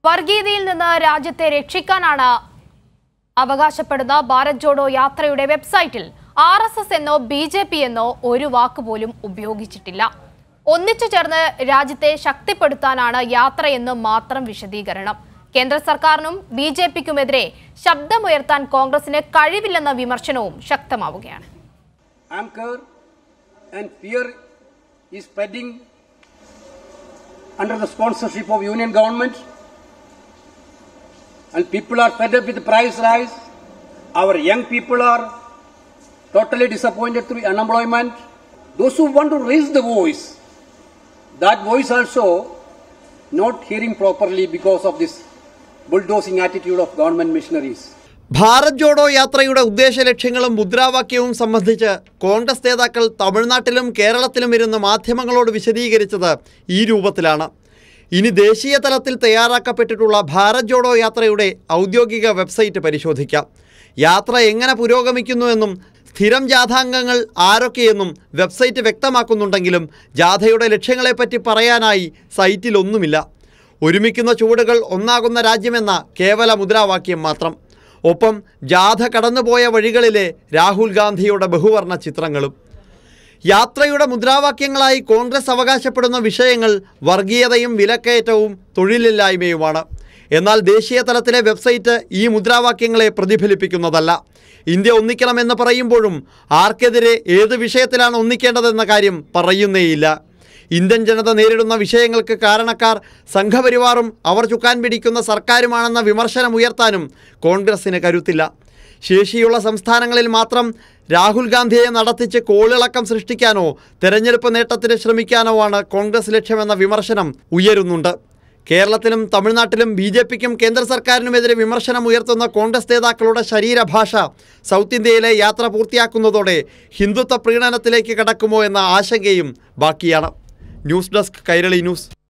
വർഗീയതയിൽ നിന്ന് രാജ്യത്തെ രക്ഷിക്കാനാണ് അവകാശപ്പെടുന്ന ഭാരത് ജോഡോ യാത്രയുടെ വെബ്സൈറ്റിൽ ആർ എസ് എസ് എന്നോ ബി ജെ പി എന്നോ ഒരു വാക്ക് പോലും ഉപയോഗിച്ചിട്ടില്ല ഒന്നിച്ചു ചേർന്ന് രാജ്യത്തെ ശക്തിപ്പെടുത്താനാണ് യാത്രയെന്ന് മാത്രം വിശദീകരണം കേന്ദ്ര സർക്കാരിനും ബി ജെ പിക്കുമെതിരെ ശബ്ദമുയർത്താൻ കോൺഗ്രസിന് കഴിവില്ലെന്ന വിമർശനവും ശക്തമാവുകയാണ് anchor and fear is spreading under the sponsorship of union government and people are fed up with the price rise our young people are totally disappointed through unemployment those who want to raise the voice that voice also not hearing properly because of this bulldozing attitude of government missionaries Bharat Jodo യാത്രയുടെ ഉദ്ദേശ ലക്ഷ്യങ്ങളും മുദ്രാവാക്യവും സംബന്ധിച്ച് കോൺഗ്രസ് നേതാക്കൾ തമിഴ്നാട്ടിലും കേരളത്തിലും ഇരുന്ന് മാധ്യമങ്ങളോട് വിശദീകരിച്ചത് ഈ രൂപത്തിലാണ് ഇനി ദേശീയ തലത്തിൽ തയ്യാറാക്കപ്പെട്ടിട്ടുള്ള ഭാരത് ജോഡോ യാത്രയുടെ ഔദ്യോഗിക വെബ്സൈറ്റ് പരിശോധിക്കാം യാത്ര എങ്ങനെ പുരോഗമിക്കുന്നുവെന്നും സ്ഥിരം ജാഥാംഗങ്ങൾ ആരൊക്കെയെന്നും വെബ്സൈറ്റ് വ്യക്തമാക്കുന്നുണ്ടെങ്കിലും ജാഥയുടെ ലക്ഷ്യങ്ങളെപ്പറ്റി പറയാനായി സൈറ്റിലൊന്നുമില്ല ഒരുമിക്കുന്ന ചുവടുകൾ ഒന്നാകുന്ന രാജ്യമെന്ന കേവല മുദ്രാവാക്യം മാത്രം ഒപ്പം ജാഥ കടന്നുപോയ വഴികളിലെ രാഹുൽ ഗാന്ധിയുടെ ബഹുവർണ്ണ ചിത്രങ്ങളും യാത്രയുടെ മുദ്രാവാക്യങ്ങളായി കോൺഗ്രസ് അവകാശപ്പെടുന്ന വിഷയങ്ങൾ വർഗീയതയും വിലക്കയറ്റവും തൊഴിലില്ലായ്മയുമാണ് എന്നാൽ ദേശീയ തലത്തിലെ വെബ്സൈറ്റ് ഈ മുദ്രാവാക്യങ്ങളെ പ്രതിഫലിപ്പിക്കുന്നതല്ല ഇന്ത്യ ഒന്നിക്കണമെന്ന് പറയുമ്പോഴും ആർക്കെതിരെ ഏത് വിഷയത്തിലാണ് ഒന്നിക്കേണ്ടതെന്ന കാര്യം പറയുന്നേയില്ല ഇന്ത്യൻ ജനത നേരിടുന്ന വിഷയങ്ങൾക്ക് കാരണക്കാർ സംഘപരിവാറും അവർ ചുക്കാൻ പിടിക്കുന്ന സർക്കാരുമാണെന്ന വിമർശനം ഉയർത്താനും കോൺഗ്രസിന് കരുത്തില്ല ശേഷിയുള്ള സംസ്ഥാനങ്ങളിൽ മാത്രം രാഹുൽ ഗാന്ധിയെ നടത്തിച്ച് കോളിളക്കം സൃഷ്ടിക്കാനോ തെരഞ്ഞെടുപ്പ് നേട്ടത്തിന് ശ്രമിക്കാനോ ആണ് കോൺഗ്രസ് ലക്ഷ്യമെന്ന വിമർശനം ഉയരുന്നുണ്ട് കേരളത്തിലും തമിഴ്നാട്ടിലും ബി ജെ പിക്കും കേന്ദ്ര സർക്കാരിനുമെതിരെ വിമർശനം ഉയർത്തുന്ന കോൺഗ്രസ് നേതാക്കളുടെ ശരീരഭാഷ സൗത്ത് ഇന്ത്യയിലെ യാത്ര പൂർത്തിയാക്കുന്നതോടെ ഹിന്ദുത്വ പ്രീണനത്തിലേക്ക് കടക്കുമോ എന്ന ആശങ്കയും ബാക്കിയാണ് ന്യൂസ് ഡെസ്ക് കൈരളി ന്യൂസ്